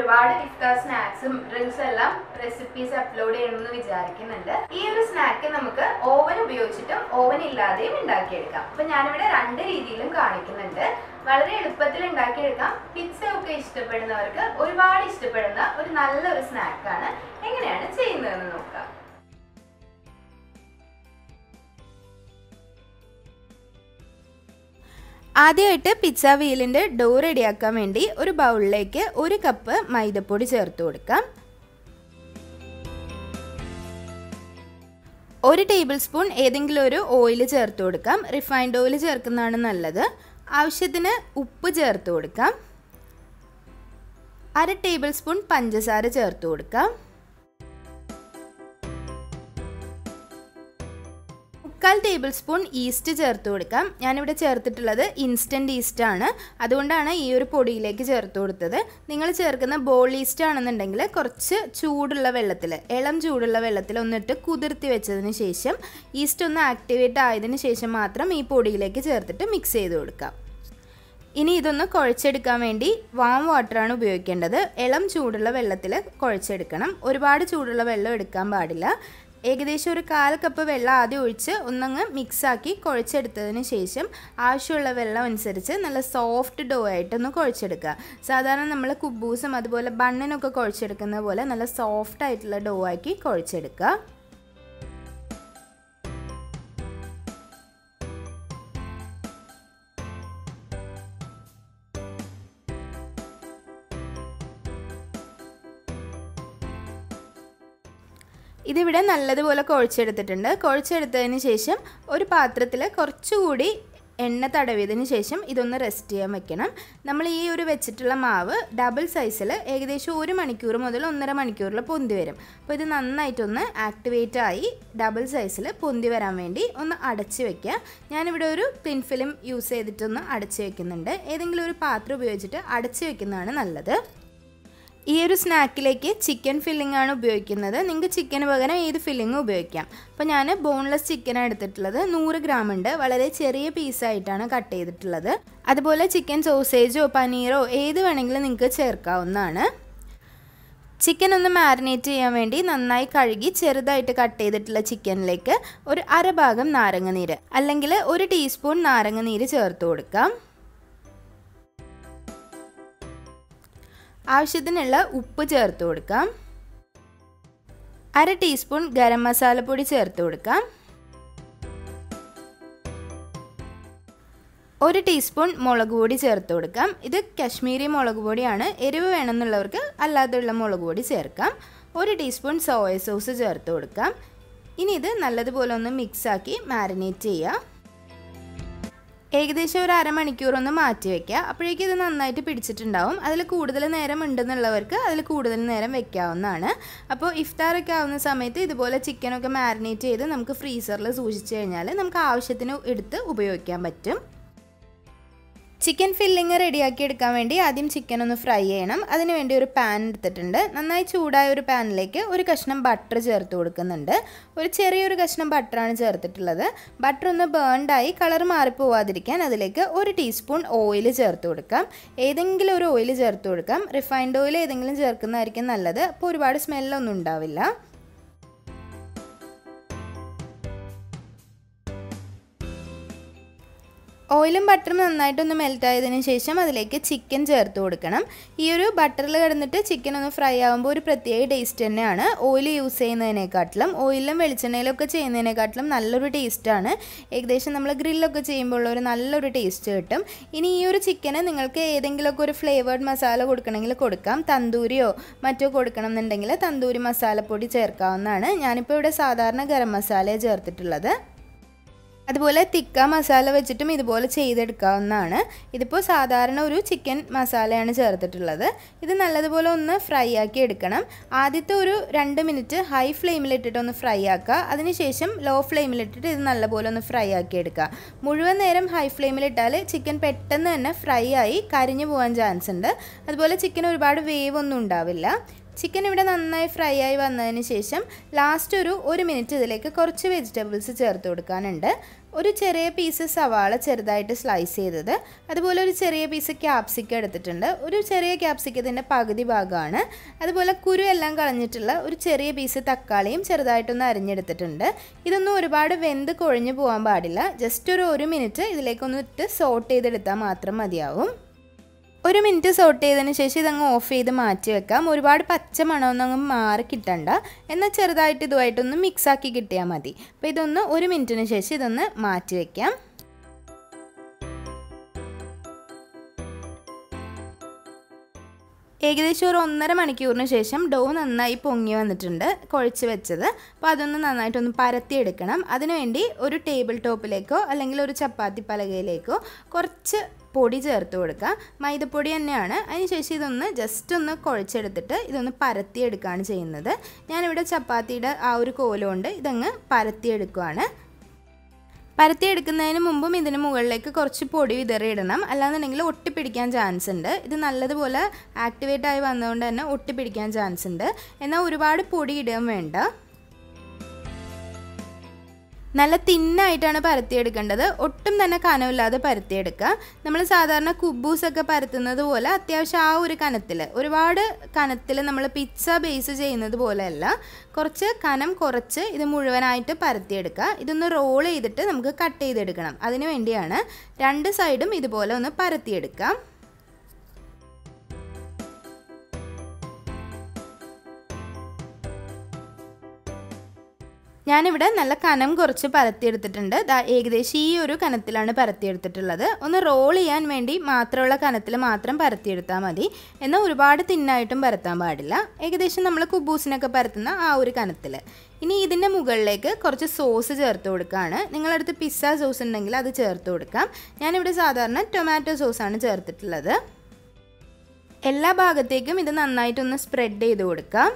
ഒരുപാട് ഇഫ്താർ സ്നാക്സും ഡ്രിങ്ക്സും എല്ലാം റെസിപ്പീസ് അപ്ലോഡ് ചെയ്യണമെന്ന് വിചാരിക്കുന്നുണ്ട് ഈ ഒരു സ്നാക്ക് നമുക്ക് ഓവൻ ഉപയോഗിച്ചിട്ടും ഓവൻ ഇല്ലാതെയും ഉണ്ടാക്കിയെടുക്കാം അപ്പൊ ഞാനിവിടെ രണ്ട് രീതിയിലും കാണിക്കുന്നുണ്ട് വളരെ എളുപ്പത്തിൽ ഉണ്ടാക്കിയെടുക്കാം പിസ്സ ഒക്കെ ഇഷ്ടപ്പെടുന്നവർക്ക് ഒരുപാട് ഇഷ്ടപ്പെടുന്ന ഒരു നല്ലൊരു സ്നാക്കാണ് എങ്ങനെയാണ് ചെയ്യുന്നതെന്ന് നോക്കാം ആദ്യമായിട്ട് പിസ്സ വീലിൻ്റെ ഡോ റെഡിയാക്കാൻ വേണ്ടി ഒരു ബൗളിലേക്ക് ഒരു കപ്പ് മൈദപ്പൊടി ചേർത്ത് കൊടുക്കാം ഒരു ടേബിൾ സ്പൂൺ ഏതെങ്കിലും ഒരു ഓയിൽ ചേർത്ത് കൊടുക്കാം റിഫൈൻഡ് ഓയിൽ ചേർക്കുന്നതാണ് നല്ലത് ആവശ്യത്തിന് ഉപ്പ് ചേർത്ത് കൊടുക്കാം അര ടേബിൾ സ്പൂൺ പഞ്ചസാര ചേർത്ത് കൊടുക്കാം മുക്കാൽ ടേബിൾ സ്പൂൺ ഈസ്റ്റ് ചേർത്ത് കൊടുക്കാം ഞാനിവിടെ ചേർത്തിട്ടുള്ളത് ഇൻസ്റ്റൻറ്റ് ഈസ്റ്റ് ആണ് അതുകൊണ്ടാണ് ഈ ഒരു പൊടിയിലേക്ക് ചേർത്ത് കൊടുത്തത് നിങ്ങൾ ചേർക്കുന്ന ബോൾ ഈസ്റ്റ് ആണെന്നുണ്ടെങ്കിൽ കുറച്ച് ചൂടുള്ള വെള്ളത്തിൽ ഇളം ചൂടുള്ള വെള്ളത്തിൽ ഒന്നിട്ട് കുതിർത്തി വെച്ചതിന് ശേഷം ഈസ്റ്റ് ഒന്ന് ആക്ടിവേറ്റ് ആയതിന് ശേഷം മാത്രം ഈ പൊടിയിലേക്ക് ചേർത്തിട്ട് മിക്സ് ചെയ്ത് കൊടുക്കാം ഇനി ഇതൊന്ന് കുഴച്ചെടുക്കാൻ വേണ്ടി വാം വാട്ടറാണ് ഉപയോഗിക്കേണ്ടത് ഇളം ചൂടുള്ള വെള്ളത്തിൽ കുഴച്ചെടുക്കണം ഒരുപാട് ചൂടുള്ള വെള്ളം എടുക്കാൻ പാടില്ല ഏകദേശം ഒരു കാൽ കപ്പ് വെള്ളം ആദ്യം ഒഴിച്ച് ഒന്നങ്ങ് മിക്സാക്കി കുഴച്ചെടുത്തതിന് ശേഷം ആവശ്യമുള്ള വെള്ളം അനുസരിച്ച് നല്ല സോഫ്റ്റ് ഡോ ആയിട്ടൊന്ന് കുഴച്ചെടുക്കുക സാധാരണ നമ്മൾ കുബൂസും അതുപോലെ ബണ്ണിനൊക്കെ കുഴച്ചെടുക്കുന്ന പോലെ നല്ല സോഫ്റ്റ് ആയിട്ടുള്ള ഡോ ആക്കി കുഴച്ചെടുക്കുക ഇതിവിടെ നല്ലതുപോലെ കുഴച്ചെടുത്തിട്ടുണ്ട് കുഴച്ചെടുത്തതിന് ശേഷം ഒരു പാത്രത്തിൽ കുറച്ചുകൂടി എണ്ണ തടവിയതിന് ശേഷം ഇതൊന്ന് റെസ്റ്റ് ചെയ്യാൻ വെക്കണം നമ്മൾ ഈ ഒരു വെച്ചിട്ടുള്ള മാവ് ഡബിൾ സൈസിൽ ഏകദേശം ഒരു മണിക്കൂർ മുതൽ ഒന്നര മണിക്കൂറിൽ പൊന്തി വരും അപ്പോൾ ഇത് നന്നായിട്ടൊന്ന് ആക്ടിവേറ്റ് ആയി ഡബിൾ സൈസിൽ പൊന്തി വരാൻ വേണ്ടി ഒന്ന് അടച്ച് വെക്കുക ഞാനിവിടെ ഒരു തിൻ ഫിലിം യൂസ് ചെയ്തിട്ടൊന്ന് അടച്ച് വെക്കുന്നുണ്ട് ഏതെങ്കിലും ഒരു പാത്രം ഉപയോഗിച്ചിട്ട് അടച്ച് വെക്കുന്നതാണ് നല്ലത് ഈ ഒരു സ്നാക്കിലേക്ക് ചിക്കൻ ഫില്ലിംഗ് ആണ് ഉപയോഗിക്കുന്നത് നിങ്ങൾക്ക് ചിക്കന് പകരം ഏത് ഫില്ലിങ്ങും ഉപയോഗിക്കാം അപ്പോൾ ഞാൻ ബോൺലെസ് ചിക്കനാണ് എടുത്തിട്ടുള്ളത് നൂറ് ഗ്രാം ഉണ്ട് വളരെ ചെറിയ പീസായിട്ടാണ് കട്ട് ചെയ്തിട്ടുള്ളത് അതുപോലെ ചിക്കൻ സോസേജോ പനീറോ ഏത് വേണമെങ്കിലും നിങ്ങൾക്ക് ചേർക്കാവുന്നതാണ് ചിക്കൻ ഒന്ന് മാരിനേറ്റ് ചെയ്യാൻ വേണ്ടി നന്നായി കഴുകി ചെറുതായിട്ട് കട്ട് ചെയ്തിട്ടുള്ള ചിക്കനിലേക്ക് ഒരു അരഭാഗം നാരങ്ങനീര് അല്ലെങ്കിൽ ഒരു ടീസ്പൂൺ നാരങ്ങനീര് ചേർത്ത് കൊടുക്കാം ആവശ്യത്തിനുള്ള ഉപ്പ് ചേർത്ത് കൊടുക്കാം അര ടീസ്പൂൺ ഗരം മസാലപ്പൊടി ചേർത്ത് കൊടുക്കാം ഒരു ടീസ്പൂൺ മുളക് പൊടി ചേർത്ത് കൊടുക്കാം ഇത് കശ്മീരി മുളക് പൊടിയാണ് എരിവ് വേണമെന്നുള്ളവർക്ക് അല്ലാതെയുള്ള മുളക് പൊടി ചേർക്കാം ഒരു ടീസ്പൂൺ സോയ സോസ് ചേർത്ത് കൊടുക്കാം ഇനി ഇത് നല്ലതുപോലെ ഒന്ന് മിക്സാക്കി മാരിനേറ്റ് ചെയ്യുക ഏകദേശം ഒരു അരമണിക്കൂർ ഒന്ന് മാറ്റി വെക്കുക അപ്പോഴേക്കും ഇത് നന്നായിട്ട് പിടിച്ചിട്ടുണ്ടാവും അതിൽ കൂടുതൽ നേരം ഉണ്ടെന്നുള്ളവർക്ക് അതിൽ കൂടുതൽ നേരം വെക്കാവുന്നതാണ് അപ്പോൾ ഇഫ്താറൊക്കെ ആവുന്ന സമയത്ത് ഇതുപോലെ ചിക്കനൊക്കെ മാരിനേറ്റ് ചെയ്ത് നമുക്ക് ഫ്രീസറിൽ സൂക്ഷിച്ചു കഴിഞ്ഞാൽ നമുക്ക് ആവശ്യത്തിന് എടുത്ത് ഉപയോഗിക്കാൻ പറ്റും ചിക്കൻ ഫില്ലിങ് റെഡിയാക്കി എടുക്കാൻ വേണ്ടി ആദ്യം ചിക്കൻ ഒന്ന് ഫ്രൈ ചെയ്യണം അതിന് വേണ്ടി ഒരു പാൻ എടുത്തിട്ടുണ്ട് നന്നായി ചൂടായ ഒരു പാനിലേക്ക് ഒരു കഷ്ണം ബട്ടർ ചേർത്ത് കൊടുക്കുന്നുണ്ട് ഒരു ചെറിയൊരു കഷ്ണം ബട്ടറാണ് ചേർത്തിട്ടുള്ളത് ബട്ടർ ഒന്ന് ബേൺഡായി കളർ മാറിപ്പോവാതിരിക്കാൻ അതിലേക്ക് ഒരു ടീസ്പൂൺ ഓയിൽ ചേർത്ത് കൊടുക്കാം ഏതെങ്കിലും ഒരു ഓയിൽ ചേർത്ത് കൊടുക്കാം റിഫൈൻഡ് ഓയിൽ ഏതെങ്കിലും ചേർക്കുന്നതായിരിക്കും നല്ലത് അപ്പോൾ ഒരുപാട് സ്മെല്ലൊന്നും ഉണ്ടാവില്ല ഓയിലും ബട്ടറും നന്നായിട്ടൊന്ന് മെൽറ്റ് ആയതിനു ശേഷം അതിലേക്ക് ചിക്കൻ ചേർത്ത് കൊടുക്കണം ഈ ഒരു ബട്ടറിൽ കിടന്നിട്ട് ചിക്കൻ ഒന്ന് ഫ്രൈ ആകുമ്പോൾ ഒരു പ്രത്യേക ടേസ്റ്റ് തന്നെയാണ് ഓയിൽ യൂസ് ചെയ്യുന്നതിനെക്കാട്ടിലും ഓയിലും വെളിച്ചെണ്ണയിലൊക്കെ ചെയ്യുന്നതിനെക്കാട്ടിലും നല്ലൊരു ടേസ്റ്റാണ് ഏകദേശം നമ്മൾ ഗ്രില്ലൊക്കെ ചെയ്യുമ്പോൾ ഉള്ള ഒരു നല്ലൊരു ടേസ്റ്റ് കിട്ടും ഇനി ഈ ഒരു ചിക്കന് നിങ്ങൾക്ക് ഏതെങ്കിലുമൊക്കെ ഒരു ഫ്ലേവേർഡ് മസാല കൊടുക്കണമെങ്കിൽ കൊടുക്കാം തന്തൂരിയോ മറ്റോ കൊടുക്കണം എന്നുണ്ടെങ്കിൽ തന്തൂരി മസാലപ്പൊടി ചേർക്കാവുന്നതാണ് ഞാനിപ്പോൾ ഇവിടെ സാധാരണ ഗരം മസാലയാണ് ചേർത്തിട്ടുള്ളത് അതുപോലെ തിക്ക മസാല വെച്ചിട്ടും ഇതുപോലെ ചെയ്തെടുക്കാവുന്നതാണ് ഇതിപ്പോൾ സാധാരണ ഒരു ചിക്കൻ മസാലയാണ് ചേർത്തിട്ടുള്ളത് ഇത് നല്ലതുപോലെ ഒന്ന് ഫ്രൈ ആക്കി എടുക്കണം ആദ്യത്തെ ഒരു രണ്ട് മിനിറ്റ് ഹൈ ഫ്ലെയിമിലിട്ടിട്ട് ഒന്ന് ഫ്രൈ ആക്കുക അതിനുശേഷം ലോ ഫ്ലെയിമിലിട്ടിട്ട് ഇത് നല്ലപോലെ ഒന്ന് ഫ്രൈ ആക്കി എടുക്കുക മുഴുവൻ നേരം ഹൈ ഫ്ലെയിമിലിട്ടാൽ ചിക്കൻ പെട്ടെന്ന് തന്നെ ഫ്രൈ ആയി കരിഞ്ഞു പോകാൻ ചാൻസ് ഉണ്ട് അതുപോലെ ചിക്കൻ ഒരുപാട് വേവ് ഒന്നും ഉണ്ടാവില്ല ചിക്കൻ ഇവിടെ നന്നായി ഫ്രൈ ആയി വന്നതിന് ശേഷം ലാസ്റ്റ് ഒരു ഒരു മിനിറ്റ് ഇതിലേക്ക് കുറച്ച് വെജിറ്റബിൾസ് ചേർത്ത് കൊടുക്കാനുണ്ട് ഒരു ചെറിയ പീസ് സവാള ചെറുതായിട്ട് സ്ലൈസ് ചെയ്തത് അതുപോലെ ഒരു ചെറിയ പീസ് ക്യാപ്സിക്കം എടുത്തിട്ടുണ്ട് ഒരു ചെറിയ ക്യാപ്സിക്കത്തിൻ്റെ പകുതി ഭാഗമാണ് അതുപോലെ കുരു എല്ലാം കളഞ്ഞിട്ടുള്ള ഒരു ചെറിയ പീസ് തക്കാളിയും ചെറുതായിട്ടൊന്ന് അരിഞ്ഞെടുത്തിട്ടുണ്ട് ഇതൊന്നും ഒരുപാട് വെന്ത് കൊഴിഞ്ഞു പോകാൻ പാടില്ല ജസ്റ്റ് ഒരു ഒരു മിനിറ്റ് ഇതിലേക്കൊന്ന് ഇട്ട് സോട്ട് ചെയ്തെടുത്താൽ മാത്രം മതിയാവും ഒരു മിനിറ്റ് സോട്ട് ചെയ്തതിന് ശേഷം ഇതങ്ങ് ഓഫ് ചെയ്ത് മാറ്റി വെക്കാം ഒരുപാട് പച്ച മണമൊന്നും അങ്ങ് മാറി കിട്ടണ്ട എന്നാൽ ചെറുതായിട്ട് ഇതുമായിട്ടൊന്ന് മിക്സാക്കി കിട്ടിയാൽ മതി അപ്പോൾ ഇതൊന്ന് ഒരു മിനിറ്റിന് ശേഷം ഇതൊന്ന് മാറ്റി വെക്കാം ഏകദേശം ഒരു ഒന്നര മണിക്കൂറിന് ശേഷം ഡോ നന്നായി പൊങ്ങി വന്നിട്ടുണ്ട് കുഴച്ച് വെച്ചത് അപ്പോൾ അതൊന്ന് നന്നായിട്ടൊന്ന് പരത്തിയെടുക്കണം അതിനുവേണ്ടി ഒരു ടേബിൾ ടോപ്പിലേക്കോ അല്ലെങ്കിൽ ഒരു ചപ്പാത്തി പലകയിലേക്കോ കുറച്ച് പൊടി ചേർത്ത് കൊടുക്കുക മൈദപ്പൊടി തന്നെയാണ് അതിനുശേഷം ഇതൊന്ന് ജസ്റ്റ് ഒന്ന് കുഴച്ചെടുത്തിട്ട് ഇതൊന്ന് പരത്തിയെടുക്കുകയാണ് ചെയ്യുന്നത് ഞാനിവിടെ ചപ്പാത്തിയുടെ ആ ഒരു കോലുകൊണ്ട് ഇതങ്ങ് പരത്തിയെടുക്കുകയാണ് പരത്തിയെടുക്കുന്നതിന് മുമ്പും ഇതിന് മുകളിലേക്ക് കുറച്ച് പൊടി വിതറിയിടണം അല്ലാന്നുണ്ടെങ്കിൽ ഒട്ടിപ്പിടിക്കാൻ ചാൻസ് ഉണ്ട് ഇത് നല്ലതുപോലെ ആക്ടിവേറ്റ് ആയി വന്നതുകൊണ്ട് തന്നെ ഒട്ടിപ്പിടിക്കാൻ ചാൻസ് ഉണ്ട് എന്നാൽ ഒരുപാട് പൊടി ഇടുകയും വേണ്ട നല്ല തിന്നായിട്ടാണ് പരത്തിയെടുക്കേണ്ടത് ഒട്ടും തന്നെ കനമില്ലാതെ പരത്തിയെടുക്കുക നമ്മൾ സാധാരണ കുബൂസൊക്കെ പരത്തുന്നത് പോലെ അത്യാവശ്യം ആ ഒരു കനത്തിൽ ഒരുപാട് കനത്തിൽ നമ്മൾ പിസ്സ ബേസ് ചെയ്യുന്നത് പോലെയല്ല കുറച്ച് കനം കുറച്ച് ഇത് മുഴുവനായിട്ട് പരത്തിയെടുക്കുക ഇതൊന്ന് റോൾ ചെയ്തിട്ട് നമുക്ക് കട്ട് ചെയ്തെടുക്കണം അതിന് വേണ്ടിയാണ് രണ്ട് സൈഡും ഇതുപോലെ ഒന്ന് പരത്തിയെടുക്കാം ഞാനിവിടെ നല്ല കനം കുറച്ച് പരത്തിയെടുത്തിട്ടുണ്ട് ദാ ഏകദേശം ഈ ഒരു കനത്തിലാണ് പരത്തിയെടുത്തിട്ടുള്ളത് ഒന്ന് റോൾ ചെയ്യാൻ വേണ്ടി മാത്രമുള്ള കനത്തിൽ മാത്രം പരത്തിയെടുത്താൽ മതി എന്നാൽ ഒരുപാട് തിന്നായിട്ടും പരത്താൻ പാടില്ല ഏകദേശം നമ്മൾ കുബൂസിനൊക്കെ പരത്തുന്ന ആ ഒരു കനത്തിൽ ഇനി ഇതിൻ്റെ മുകളിലേക്ക് കുറച്ച് സോസ് ചേർത്ത് കൊടുക്കുകയാണ് നിങ്ങളടുത്ത് പിസ്സ സോസ് ഉണ്ടെങ്കിൽ അത് ചേർത്ത് കൊടുക്കാം ഞാനിവിടെ സാധാരണ ടൊമാറ്റോ സോസാണ് ചേർത്തിട്ടുള്ളത് എല്ലാ ഭാഗത്തേക്കും ഇത് നന്നായിട്ടൊന്ന് സ്പ്രെഡ് ചെയ്ത് കൊടുക്കാം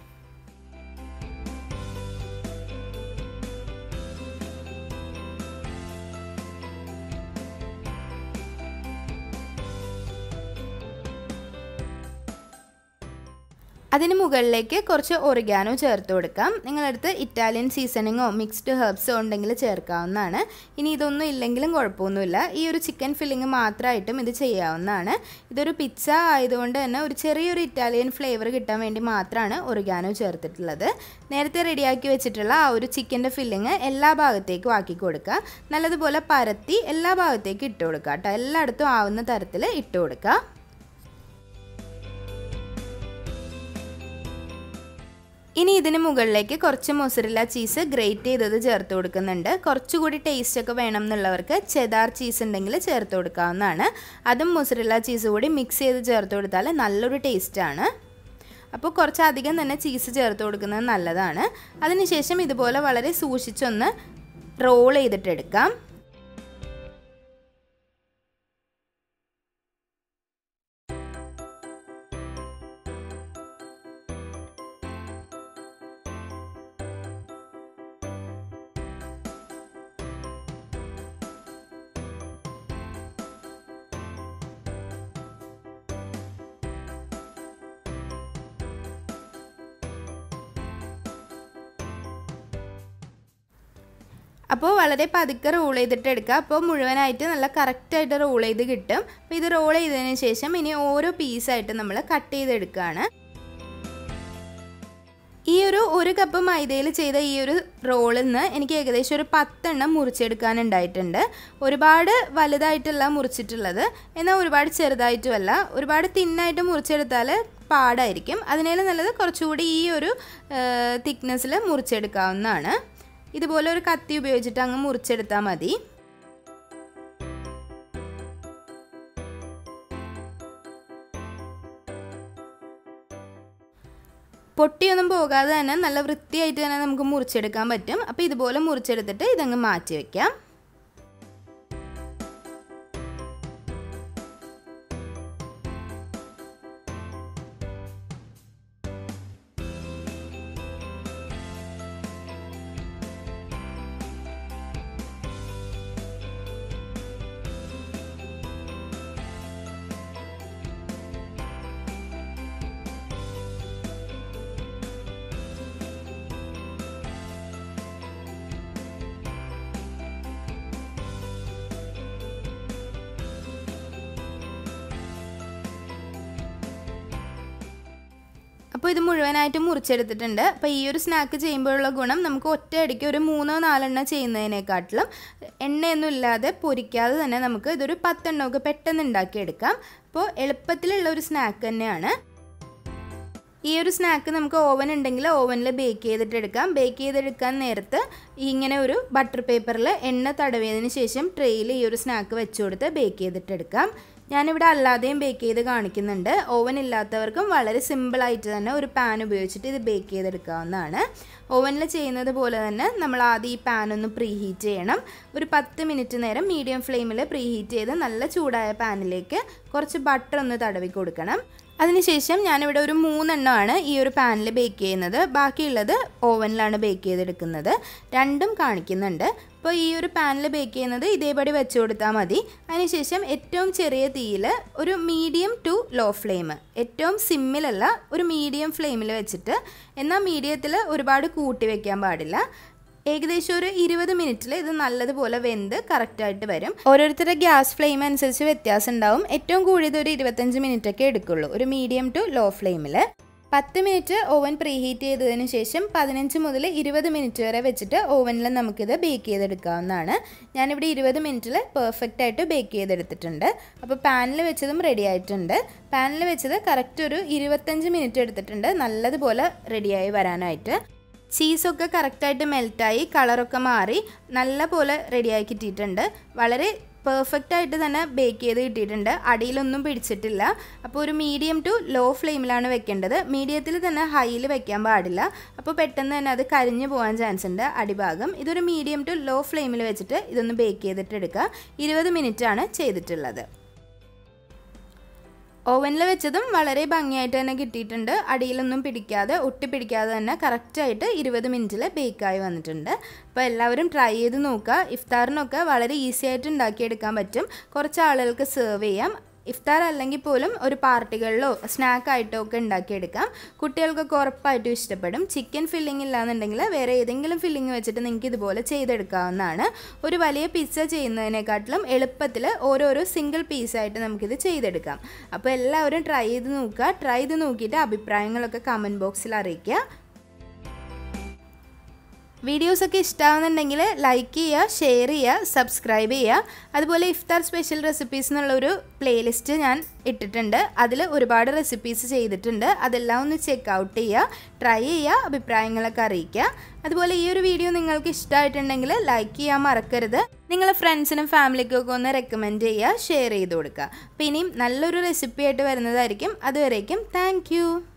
അതിന് മുകളിലേക്ക് കുറച്ച് ഒറിഗാനോ ചേർത്ത് കൊടുക്കാം നിങ്ങളടുത്ത് ഇറ്റാലിയൻ സീസണിങ്ങോ മിക്സ്ഡ് ഹെർബ്സോ ഉണ്ടെങ്കിൽ ചേർക്കാവുന്നതാണ് ഇനി ഇതൊന്നും ഇല്ലെങ്കിലും കുഴപ്പമൊന്നുമില്ല ഈ ഒരു ചിക്കൻ ഫില്ലിങ് മാത്രമായിട്ടും ഇത് ചെയ്യാവുന്നതാണ് ഇതൊരു പിസ്സ ആയതുകൊണ്ട് തന്നെ ഒരു ചെറിയൊരു ഇറ്റാലിയൻ ഫ്ലേവർ കിട്ടാൻ വേണ്ടി മാത്രമാണ് ഒറിഗാനോ ചേർത്തിട്ടുള്ളത് നേരത്തെ റെഡിയാക്കി വെച്ചിട്ടുള്ള ആ ഒരു ചിക്കൻ്റെ ഫില്ലിങ് എല്ലാ ഭാഗത്തേക്കും ആക്കി കൊടുക്കുക നല്ലതുപോലെ പരത്തി എല്ലാ ഭാഗത്തേക്കും ഇട്ട് കൊടുക്കുക കേട്ടോ എല്ലായിടത്തും ആവുന്ന തരത്തിൽ ഇട്ട് കൊടുക്കുക ഇനി ഇതിന് മുകളിലേക്ക് കുറച്ച് മൊസറില്ല ചീസ് ഗ്രേറ്റ് ചെയ്തത് ചേർത്ത് കൊടുക്കുന്നുണ്ട് കുറച്ചുകൂടി ടേസ്റ്റ് ഒക്കെ വേണം എന്നുള്ളവർക്ക് ചെദാർ ചീസ് ഉണ്ടെങ്കിൽ ചേർത്ത് കൊടുക്കാവുന്നതാണ് അതും മൊസറില്ല ചീസ് കൂടി മിക്സ് ചെയ്ത് ചേർത്ത് കൊടുത്താൽ നല്ലൊരു ടേസ്റ്റാണ് അപ്പോൾ കുറച്ചധികം തന്നെ ചീസ് ചേർത്ത് കൊടുക്കുന്നത് നല്ലതാണ് അതിനുശേഷം ഇതുപോലെ വളരെ സൂക്ഷിച്ചൊന്ന് റോൾ ചെയ്തിട്ടെടുക്കാം അപ്പോൾ വളരെ പതുക്കെ റോൾ ചെയ്തിട്ട് എടുക്കുക അപ്പോൾ മുഴുവനായിട്ട് നല്ല കറക്റ്റായിട്ട് റോൾ ചെയ്ത് കിട്ടും അപ്പോൾ ഇത് റോൾ ചെയ്തതിന് ശേഷം ഇനി ഓരോ പീസായിട്ട് നമ്മൾ കട്ട് ചെയ്തെടുക്കുകയാണ് ഈ ഒരു ഒരു കപ്പ് മൈദയിൽ ചെയ്ത ഈ ഒരു റോളിൽ നിന്ന് എനിക്ക് ഏകദേശം ഒരു പത്തെണ്ണം മുറിച്ചെടുക്കാനുണ്ടായിട്ടുണ്ട് ഒരുപാട് വലുതായിട്ടല്ല മുറിച്ചിട്ടുള്ളത് എന്നാൽ ഒരുപാട് ചെറുതായിട്ടുമല്ല ഒരുപാട് തിന്നായിട്ട് മുറിച്ചെടുത്താൽ പാടായിരിക്കും അതിനേലും നല്ലത് കുറച്ചുകൂടി ഈ ഒരു തിക്നെസ്സിൽ മുറിച്ചെടുക്കാവുന്നതാണ് ഇതുപോലെ ഒരു കത്തി ഉപയോഗിച്ചിട്ട് അങ്ങ് മുറിച്ചെടുത്താൽ മതി പൊട്ടിയൊന്നും പോകാതെ തന്നെ നല്ല വൃത്തിയായിട്ട് തന്നെ നമുക്ക് മുറിച്ചെടുക്കാൻ പറ്റും അപ്പോൾ ഇതുപോലെ മുറിച്ചെടുത്തിട്ട് ഇതങ്ങ് മാറ്റി വയ്ക്കാം അപ്പോൾ ഇത് മുഴുവനായിട്ട് മുറിച്ചെടുത്തിട്ടുണ്ട് അപ്പോൾ ഈ ഒരു സ്നാക്ക് ചെയ്യുമ്പോഴുള്ള ഗുണം നമുക്ക് ഒറ്റയടിക്ക് ഒരു മൂന്നോ നാലെണ്ണം ചെയ്യുന്നതിനെക്കാട്ടിലും എണ്ണയൊന്നും ഇല്ലാതെ പൊരിക്കാതെ തന്നെ നമുക്ക് ഇതൊരു പത്തെണ്ണമൊക്കെ പെട്ടെന്ന് ഉണ്ടാക്കിയെടുക്കാം അപ്പോൾ എളുപ്പത്തിലുള്ള ഒരു സ്നാക്ക് തന്നെയാണ് ഈ ഒരു സ്നാക്ക് നമുക്ക് ഓവൻ ഉണ്ടെങ്കിൽ ഓവനിൽ ബേക്ക് ചെയ്തിട്ട് എടുക്കാം ബേക്ക് ചെയ്തെടുക്കാൻ നേരത്ത് ഇങ്ങനെ ഒരു ബട്ടർ പേപ്പറിൽ എണ്ണ തടവിയതിന് ശേഷം ട്രെയിൽ ഈ ഒരു സ്നാക്ക് വെച്ച് കൊടുത്ത് ബേക്ക് ചെയ്തിട്ട് എടുക്കാം ഞാനിവിടെ അല്ലാതെയും ബേക്ക് ചെയ്ത് കാണിക്കുന്നുണ്ട് ഓവൻ ഇല്ലാത്തവർക്കും വളരെ സിമ്പിളായിട്ട് തന്നെ ഒരു പാൻ ഉപയോഗിച്ചിട്ട് ഇത് ബേക്ക് ചെയ്തെടുക്കാവുന്നതാണ് ഓവനിൽ ചെയ്യുന്നത് പോലെ തന്നെ നമ്മൾ ആദ്യം ഈ പാൻ ഒന്ന് പ്രീ ഹീറ്റ് ചെയ്യണം ഒരു പത്ത് മിനിറ്റ് നേരം മീഡിയം ഫ്ലെയിമിൽ പ്രീ ഹീറ്റ് ചെയ്ത് നല്ല ചൂടായ പാനിലേക്ക് കുറച്ച് ബട്ടർ ഒന്ന് തടവി കൊടുക്കണം അതിനുശേഷം ഞാനിവിടെ ഒരു മൂന്നെണ്ണമാണ് ഈ ഒരു പാനിൽ ബേക്ക് ചെയ്യുന്നത് ബാക്കിയുള്ളത് ഓവനിലാണ് ബേക്ക് ചെയ്തെടുക്കുന്നത് രണ്ടും കാണിക്കുന്നുണ്ട് അപ്പോൾ ഈ ഒരു പാനിൽ ബേക്ക് ചെയ്യുന്നത് ഇതേപടി വെച്ച് കൊടുത്താൽ മതി അതിനുശേഷം ഏറ്റവും ചെറിയ തീയിൽ ഒരു മീഡിയം ടു ലോ ഫ്ലെയിം ഏറ്റവും സിമ്മിലല്ല ഒരു മീഡിയം ഫ്ലെയിമിൽ വെച്ചിട്ട് എന്നാൽ മീഡിയത്തിൽ ഒരുപാട് കൂട്ടി വെക്കാൻ പാടില്ല ഏകദേശം ഒരു ഇരുപത് മിനിറ്റിൽ ഇത് നല്ലതുപോലെ വെന്ത് കറക്റ്റായിട്ട് വരും ഓരോരുത്തരുടെ ഗ്യാസ് ഫ്ലെയിം അനുസരിച്ച് വ്യത്യാസം ഉണ്ടാവും ഏറ്റവും കൂടിയത് ഒരു ഇരുപത്തഞ്ച് മിനിറ്റ് ഒക്കെ എടുക്കുള്ളൂ ഒരു മീഡിയം ടു ലോ ഫ്ലെയിമിൽ പത്ത് മിനിറ്റ് ഓവൻ പ്രീഹീറ്റ് ചെയ്തതിന് ശേഷം പതിനഞ്ച് മുതൽ ഇരുപത് മിനിറ്റ് വരെ വെച്ചിട്ട് ഓവനിൽ നമുക്കിത് ബേക്ക് ചെയ്തെടുക്കാവുന്നതാണ് ഞാനിവിടെ ഇരുപത് മിനിറ്റിൽ പെർഫെക്റ്റ് ആയിട്ട് ബേക്ക് ചെയ്തെടുത്തിട്ടുണ്ട് അപ്പോൾ പാനിൽ വെച്ചതും റെഡി ആയിട്ടുണ്ട് പാനിൽ വെച്ചത് കറക്റ്റ് ഒരു ഇരുപത്തഞ്ച് മിനിറ്റ് എടുത്തിട്ടുണ്ട് നല്ലതുപോലെ റെഡിയായി വരാനായിട്ട് ചീസൊക്കെ കറക്റ്റായിട്ട് മെൽറ്റായി കളറൊക്കെ മാറി നല്ല പോലെ റെഡിയായി കിട്ടിയിട്ടുണ്ട് വളരെ പെർഫെക്റ്റ് ആയിട്ട് തന്നെ ബേക്ക് ചെയ്ത് കിട്ടിയിട്ടുണ്ട് അടിയിലൊന്നും പിടിച്ചിട്ടില്ല അപ്പോൾ ഒരു മീഡിയം ടു ലോ ഫ്ലെയിമിലാണ് വെക്കേണ്ടത് മീഡിയത്തിൽ തന്നെ ഹൈയിൽ വെക്കാൻ പാടില്ല അപ്പോൾ പെട്ടെന്ന് തന്നെ അത് കരിഞ്ഞു പോകാൻ ചാൻസ് ഉണ്ട് അടിഭാഗം ഇതൊരു മീഡിയം ടു ലോ ഫ്ലെയിമിൽ വെച്ചിട്ട് ഇതൊന്ന് ബേക്ക് ചെയ്തിട്ട് എടുക്കുക ഇരുപത് ആണ് ചെയ്തിട്ടുള്ളത് ഓവനിൽ വെച്ചതും വളരെ ഭംഗിയായിട്ട് തന്നെ കിട്ടിയിട്ടുണ്ട് അടിയിലൊന്നും പിടിക്കാതെ ഒട്ടി പിടിക്കാതെ തന്നെ കറക്റ്റായിട്ട് ഇരുപത് മിനിറ്റിൽ ബേക്കായി വന്നിട്ടുണ്ട് അപ്പോൾ എല്ലാവരും ട്രൈ ചെയ്ത് നോക്കുക ഇഫ്താറിനൊക്കെ വളരെ ഈസി ആയിട്ട് ഉണ്ടാക്കിയെടുക്കാൻ പറ്റും കുറച്ച് ആളുകൾക്ക് സെർവ് ചെയ്യാം ഇഫ്താർ അല്ലെങ്കിൽ പോലും ഒരു പാർട്ടികളിലോ സ്നാക്കായിട്ടോ ഒക്കെ ഉണ്ടാക്കിയെടുക്കാം കുട്ടികൾക്കൊക്കെ ഉറപ്പായിട്ടും ഇഷ്ടപ്പെടും ചിക്കൻ ഫില്ലിംഗ് ഇല്ലാന്നുണ്ടെങ്കിൽ വേറെ ഏതെങ്കിലും ഫില്ലിംഗ് വെച്ചിട്ട് നിങ്ങൾക്ക് ഇതുപോലെ ചെയ്തെടുക്കാവുന്നതാണ് ഒരു വലിയ പിസ്സ ചെയ്യുന്നതിനെക്കാട്ടിലും എളുപ്പത്തിൽ ഓരോരോ സിംഗിൾ പീസായിട്ട് നമുക്കിത് ചെയ്തെടുക്കാം അപ്പോൾ എല്ലാവരും ട്രൈ ചെയ്ത് നോക്കുക ട്രൈ ചെയ്ത് നോക്കിയിട്ട് അഭിപ്രായങ്ങളൊക്കെ കമൻറ്റ് ബോക്സിൽ അറിയിക്കുക വീഡിയോസൊക്കെ ഇഷ്ടമാവുന്നുണ്ടെങ്കിൽ ലൈക്ക് ചെയ്യുക ഷെയർ ചെയ്യുക സബ്സ്ക്രൈബ് ചെയ്യുക അതുപോലെ ഇഫ്താർ സ്പെഷ്യൽ റെസിപ്പീസ് എന്നുള്ളൊരു പ്ലേലിസ്റ്റ് ഞാൻ ഇട്ടിട്ടുണ്ട് അതിൽ ഒരുപാട് റെസിപ്പീസ് ചെയ്തിട്ടുണ്ട് അതെല്ലാം ഒന്ന് ചെക്ക് ഔട്ട് ചെയ്യുക ട്രൈ ചെയ്യുക അഭിപ്രായങ്ങളൊക്കെ അറിയിക്കുക അതുപോലെ ഈ ഒരു വീഡിയോ നിങ്ങൾക്ക് ഇഷ്ടമായിട്ടുണ്ടെങ്കിൽ ലൈക്ക് ചെയ്യാൻ മറക്കരുത് നിങ്ങളെ ഫ്രണ്ട്സിനും ഫാമിലിക്കൊക്കെ ഒന്ന് റെക്കമെൻഡ് ചെയ്യുക ഷെയർ ചെയ്ത് കൊടുക്കുക അപ്പോൾ ഇനിയും നല്ലൊരു റെസിപ്പി ആയിട്ട് വരുന്നതായിരിക്കും അതുവരേക്കും താങ്ക്